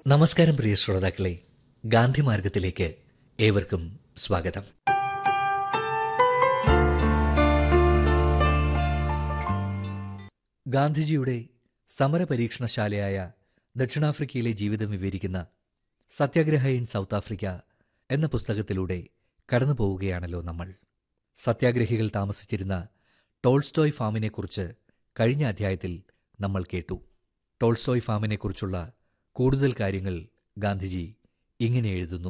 നമസ്കാരം പ്രിയ ശ്രോതാക്കളെ ഗാന്ധി മാർഗത്തിലേക്ക് ഏവർക്കും സ്വാഗതം ഗാന്ധിജിയുടെ സമരപരീക്ഷണശാലയായ ദക്ഷിണാഫ്രിക്കയിലെ ജീവിതം വിവരിക്കുന്ന സത്യാഗ്രഹ ഇൻ സൗത്ത് ആഫ്രിക്ക എന്ന പുസ്തകത്തിലൂടെ കടന്നു പോവുകയാണല്ലോ നമ്മൾ സത്യാഗ്രഹികൾ താമസിച്ചിരുന്ന ടോൾസ്റ്റോയ് ഫാമിനെക്കുറിച്ച് കഴിഞ്ഞ അധ്യായത്തിൽ നമ്മൾ കേട്ടു ടോൾസ്റ്റോയ് ഫാമിനെക്കുറിച്ചുള്ള കൂടുതൽ കാര്യങ്ങൾ ഗാന്ധിജി ഇങ്ങനെ എഴുതുന്നു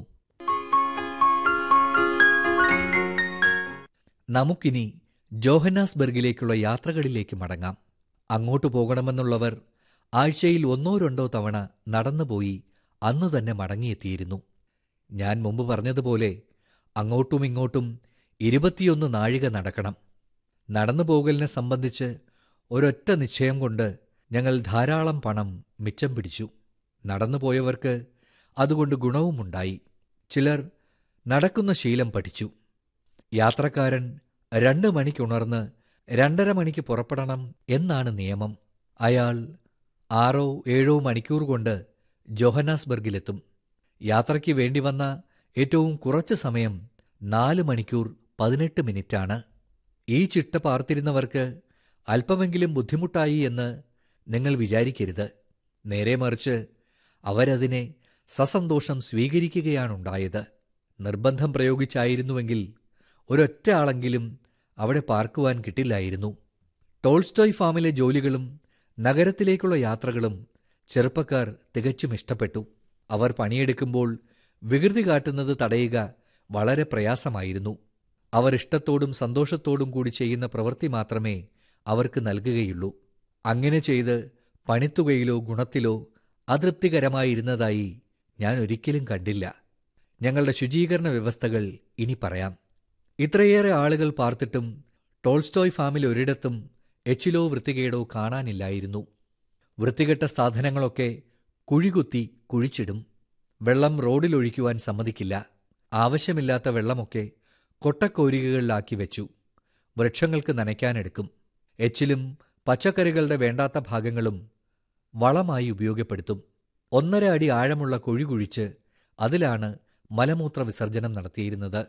നമുക്കിനി ജോഹന്നാസ്ബർഗിലേക്കുള്ള യാത്രകളിലേക്ക് മടങ്ങാം അങ്ങോട്ടു പോകണമെന്നുള്ളവർ ആഴ്ചയിൽ ഒന്നോ രണ്ടോ തവണ നടന്നുപോയി അന്നു തന്നെ മടങ്ങിയെത്തിയിരുന്നു ഞാൻ മുമ്പ് പറഞ്ഞതുപോലെ അങ്ങോട്ടും ഇങ്ങോട്ടും ഇരുപത്തിയൊന്ന് നാഴിക നടക്കണം നടന്നു പോകലിനെ സംബന്ധിച്ച് ഒരൊറ്റ നിശ്ചയം കൊണ്ട് ഞങ്ങൾ ധാരാളം പണം മിച്ചം പിടിച്ചു നടന്നുപോയവർക്ക് അതുകൊണ്ട് ഗുണവുമുണ്ടായി ചിലർ നടക്കുന്ന ശീലം പഠിച്ചു യാത്രക്കാരൻ രണ്ട് മണിക്കുണർന്ന് രണ്ടര മണിക്ക് പുറപ്പെടണം എന്നാണ് നിയമം അയാൾ ആറോ ഏഴോ മണിക്കൂർ കൊണ്ട് ജോഹന്നാസ്ബർഗിലെത്തും യാത്രയ്ക്ക് വേണ്ടി വന്ന ഏറ്റവും കുറച്ച് സമയം നാല് മണിക്കൂർ പതിനെട്ട് മിനിറ്റാണ് ഈ ചിട്ട പാർത്തിരുന്നവർക്ക് അല്പമെങ്കിലും ബുദ്ധിമുട്ടായി എന്ന് നിങ്ങൾ വിചാരിക്കരുത് നേരെ മറിച്ച് അവരതിനെ സസന്തോഷം സ്വീകരിക്കുകയാണുണ്ടായത് നിർബന്ധം പ്രയോഗിച്ചായിരുന്നുവെങ്കിൽ ഒരൊറ്റ ആളെങ്കിലും അവിടെ പാർക്കുവാൻ കിട്ടില്ലായിരുന്നു ടോൾസ്റ്റോയ് ഫാമിലെ ജോലികളും നഗരത്തിലേക്കുള്ള യാത്രകളും ചെറുപ്പക്കാർ തികച്ചും ഇഷ്ടപ്പെട്ടു അവർ പണിയെടുക്കുമ്പോൾ വികൃതി കാട്ടുന്നത് തടയുക വളരെ പ്രയാസമായിരുന്നു അവർ ഇഷ്ടത്തോടും സന്തോഷത്തോടും കൂടി ചെയ്യുന്ന പ്രവൃത്തി മാത്രമേ അവർക്ക് നൽകുകയുള്ളൂ അങ്ങനെ ചെയ്ത് പണിത്തുകയിലോ ഗുണത്തിലോ അതൃപ്തികരമായിരുന്നതായി ഞാൻ ഒരിക്കലും കണ്ടില്ല ഞങ്ങളുടെ ശുചീകരണ വ്യവസ്ഥകൾ ഇനി പറയാം ഇത്രയേറെ ആളുകൾ പാർത്തിട്ടും ടോൾസ്റ്റോയ് ഫാമിൽ ഒരിടത്തും എച്ചിലോ വൃത്തികേടോ കാണാനില്ലായിരുന്നു വൃത്തികെട്ട സാധനങ്ങളൊക്കെ കുഴികുത്തി കുഴിച്ചിടും വെള്ളം റോഡിലൊഴിക്കുവാൻ സമ്മതിക്കില്ല ആവശ്യമില്ലാത്ത വെള്ളമൊക്കെ കൊട്ടക്കോരികകളിലാക്കി വെച്ചു വൃക്ഷങ്ങൾക്ക് നനയ്ക്കാനെടുക്കും എച്ചിലും പച്ചക്കറികളുടെ വേണ്ടാത്ത ഭാഗങ്ങളും വളമായി ഉപയോഗപ്പെടുത്തും ഒന്നര അടി ആഴമുള്ള കുഴി കുഴിച്ച് അതിലാണ് മലമൂത്ര വിസർജനം നടത്തിയിരുന്നത്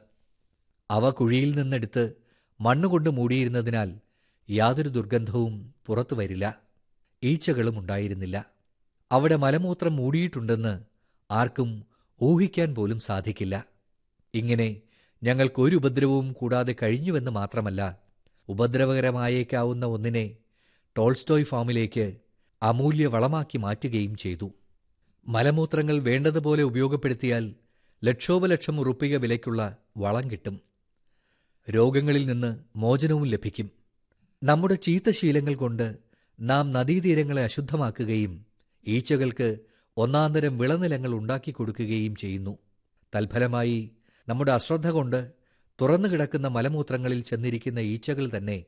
അവ കുഴിയിൽ നിന്നെടുത്ത് മണ്ണുകൊണ്ട് മൂടിയിരുന്നതിനാൽ യാതൊരു ദുർഗന്ധവും പുറത്തു വരില്ല ഈച്ചകളും ഉണ്ടായിരുന്നില്ല അവിടെ മലമൂത്രം മൂടിയിട്ടുണ്ടെന്ന് ആർക്കും ഊഹിക്കാൻ പോലും സാധിക്കില്ല ഇങ്ങനെ ഞങ്ങൾക്ക് ഒരു ഉപദ്രവവും കൂടാതെ കഴിഞ്ഞുവെന്ന് മാത്രമല്ല ഉപദ്രവകരമായേക്കാവുന്ന ഒന്നിനെ ടോൾസ്റ്റോയ് ഫാമിലേക്ക് അമൂല്യ വളമാക്കി മാറ്റുകയും ചെയ്തു മലമൂത്രങ്ങൾ വേണ്ടതുപോലെ ഉപയോഗപ്പെടുത്തിയാൽ ലക്ഷോപലക്ഷം ഉറുപ്പിക വിലയ്ക്കുള്ള വളം കിട്ടും രോഗങ്ങളിൽ നിന്ന് മോചനവും ലഭിക്കും നമ്മുടെ ചീത്ത ശീലങ്ങൾ കൊണ്ട് നാം നദീതീരങ്ങളെ അശുദ്ധമാക്കുകയും ഈച്ചകൾക്ക് ഒന്നാന്തരം വിളനിലങ്ങൾ ഉണ്ടാക്കി കൊടുക്കുകയും ചെയ്യുന്നു തൽഫലമായി നമ്മുടെ അശ്രദ്ധ കൊണ്ട് തുറന്നു കിടക്കുന്ന മലമൂത്രങ്ങളിൽ ചെന്നിരിക്കുന്ന ഈച്ചകൾ തന്നെ